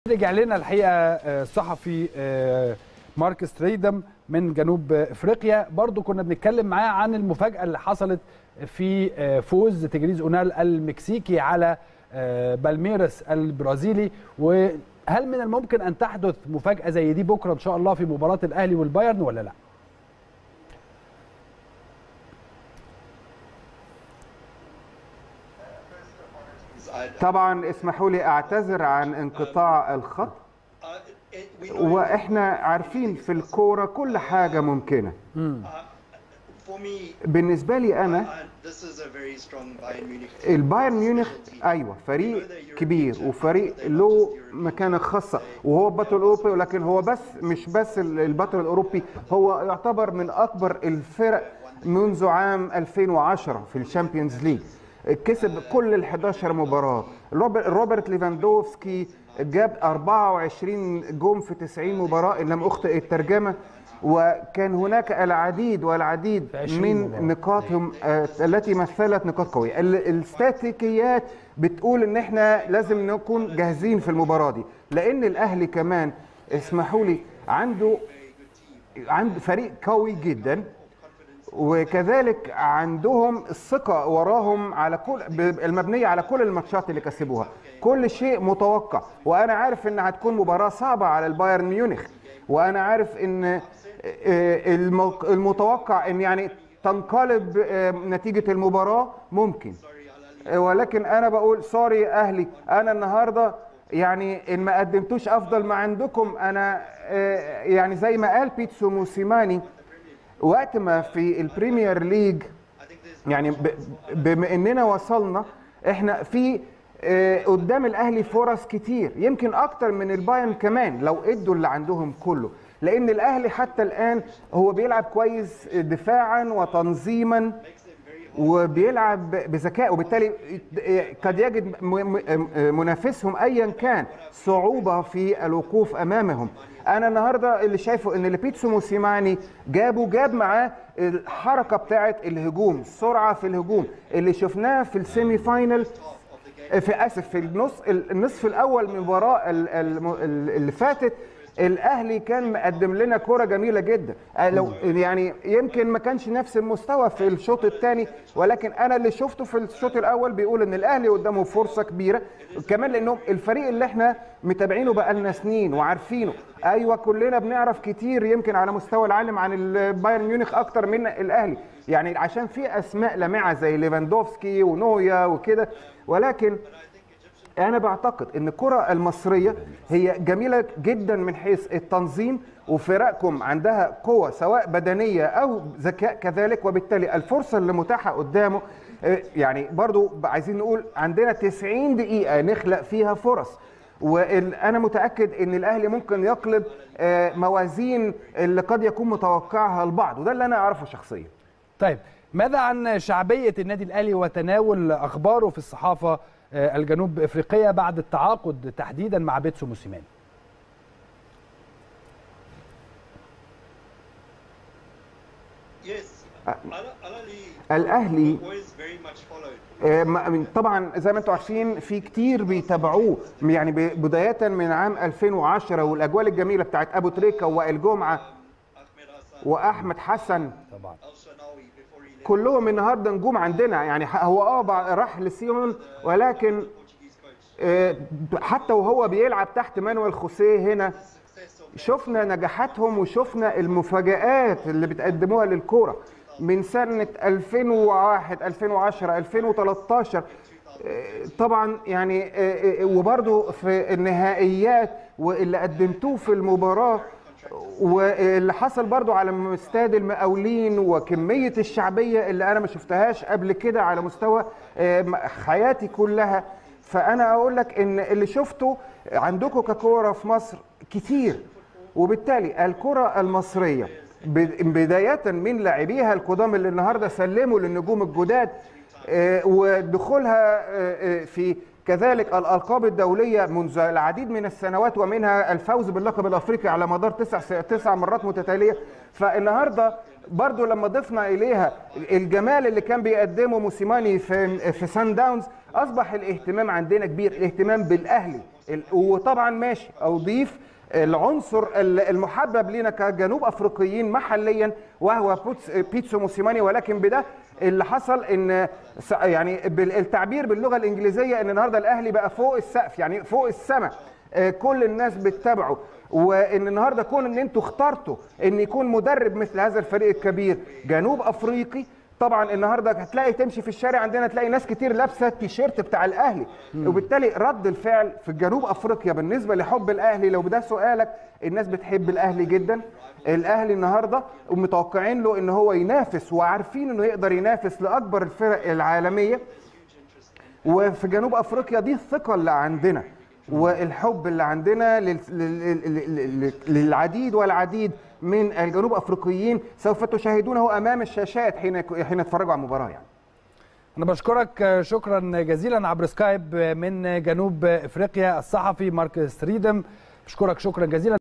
رجع لنا الحقيقه الصحفي مارك ستريدم من جنوب افريقيا برضو كنا بنتكلم معاه عن المفاجاه اللي حصلت في فوز تجريز اونال المكسيكي على بالميرس البرازيلي وهل من الممكن ان تحدث مفاجاه زي دي بكره ان شاء الله في مباراه الاهلي والبايرن ولا لا؟ طبعا اسمحوا لي اعتذر عن انقطاع الخط واحنا عارفين في الكوره كل حاجه ممكنه بالنسبه لي انا البايرن ميونخ ايوه فريق كبير وفريق له مكانه خاصه وهو بطل اوروبي ولكن هو بس مش بس البطل الاوروبي هو يعتبر من اكبر الفرق منذ عام 2010 في الشامبيونز ليج كسب كل ال 11 مباراه روبرت ليفاندوفسكي جاب 24 جون في 90 مباراه ان لم اخطئ الترجمه وكان هناك العديد والعديد من نقاطهم التي مثلت نقاط قويه الاستاتيكيات بتقول ان احنا لازم نكون جاهزين في المباراه دي لان الاهلي كمان اسمحوا لي عنده عنده فريق قوي جدا وكذلك عندهم الثقة وراهم على كل المبنية على كل الماتشات اللي كسبوها كل شيء متوقع وأنا عارف إن هتكون مباراة صعبة على البايرن ميونخ وأنا عارف إن المتوقع إن يعني تنقلب نتيجة المباراة ممكن ولكن أنا بقول سوري يا أهلي أنا النهاردة يعني إن ما قدمتوش أفضل ما عندكم أنا يعني زي ما قال بيتسو موسيماني وقت ما في البريمير ليج يعني بما اننا وصلنا احنا في قدام الاهلي فرص كتير يمكن اكتر من البايرن كمان لو ادوا اللي عندهم كله لان الاهلي حتى الان هو بيلعب كويس دفاعا وتنظيما وبيلعب بذكاء وبالتالي قد يجد منافسهم ايا كان صعوبه في الوقوف امامهم انا النهارده اللي شايفه ان اللي بيتسو موسيماني جابه جاب معاه الحركه بتاعه الهجوم السرعه في الهجوم اللي شفناه في السيمي فاينل في اسف في النص النصف الاول من المباراه اللي فاتت الاهلي كان مقدم لنا كوره جميله جدا لو يعني يمكن ما كانش نفس المستوى في الشوط الثاني ولكن انا اللي شفته في الشوط الاول بيقول ان الاهلي قدامه فرصه كبيره كمان لانهم الفريق اللي احنا متابعينه بقالنا سنين وعارفينه ايوه كلنا بنعرف كتير يمكن على مستوى العالم عن البايرن ميونخ اكتر من الاهلي يعني عشان في اسماء لامعه زي ليفاندوفسكي ونويا وكده ولكن انا بعتقد ان الكره المصريه هي جميله جدا من حيث التنظيم وفرقكم عندها قوه سواء بدنيه او ذكاء كذلك وبالتالي الفرصه اللي متاحه قدامه يعني برضو عايزين نقول عندنا 90 دقيقه نخلق فيها فرص وانا متاكد ان الاهلي ممكن يقلب موازين اللي قد يكون متوقعها البعض وده اللي انا اعرفه شخصيا طيب ماذا عن شعبيه النادي الاهلي وتناول اخباره في الصحافه الجنوب افريقيه بعد التعاقد تحديدا مع بيتسو موسيماني الاهلي طبعا زي ما انتم عارفين في كتير بيتابعوه يعني بدايه من عام 2010 والاجوال الجميله بتاعت ابو تريكه ووائل جمعه واحمد حسن طبعا كلهم النهارده نجوم عندنا يعني هو اه راح لسيون ولكن حتى وهو بيلعب تحت مانويل خوسيه هنا شفنا نجاحاتهم وشفنا المفاجآت اللي بتقدموها للكوره من سنه 2001 2010 2013 طبعا يعني وبرده في النهائيات واللي قدمتوه في المباراه واللي حصل برضو على استاد المقاولين وكمية الشعبية اللي أنا ما شفتهاش قبل كده على مستوى حياتي كلها فأنا أقول لك إن اللي شفته عندكم ككورة في مصر كتير وبالتالي الكرة المصرية بداية من لاعبيها القدام اللي النهارده سلموا للنجوم الجداد ودخولها في كذلك الالقاب الدوليه منذ العديد من السنوات ومنها الفوز باللقب الافريقي على مدار تسع تسع مرات متتاليه فالنهارده برضو لما ضفنا اليها الجمال اللي كان بيقدمه موسيماني في في سان داونز اصبح الاهتمام عندنا كبير الاهتمام بالاهلي ال- وطبعا ماشي اضيف العنصر ال- المحبب لنا كجنوب افريقيين محليا وهو بوتس- بيتسو موسيماني ولكن بده اللي حصل ان س- يعني بالتعبير باللغه الانجليزيه ان النهارده الاهلي بقى فوق السقف يعني فوق السماء آه، كل الناس بتتابعه وان النهارده كون ان انتوا اخترتوا ان يكون مدرب مثل هذا الفريق الكبير جنوب افريقي طبعا النهارده هتلاقي تمشي في الشارع عندنا تلاقي ناس كتير لابسه التيشيرت بتاع الاهلي وبالتالي رد الفعل في جنوب افريقيا بالنسبه لحب الاهلي لو ده سؤالك الناس بتحب الاهلي جدا الاهلي النهارده ومتوقعين له ان هو ينافس وعارفين انه يقدر ينافس لاكبر الفرق العالميه وفي جنوب افريقيا دي الثقه اللي عندنا والحب اللي عندنا لل- لل- لل- لل- للعديد والعديد من الجنوب افريقيين سوف تشاهدونه امام الشاشات حين حين يتفرجوا على المباراه يعني انا بشكرك شكرا جزيلا عبر سكايب من جنوب افريقيا الصحفي مارك ستريدم بشكرك شكرا جزيلا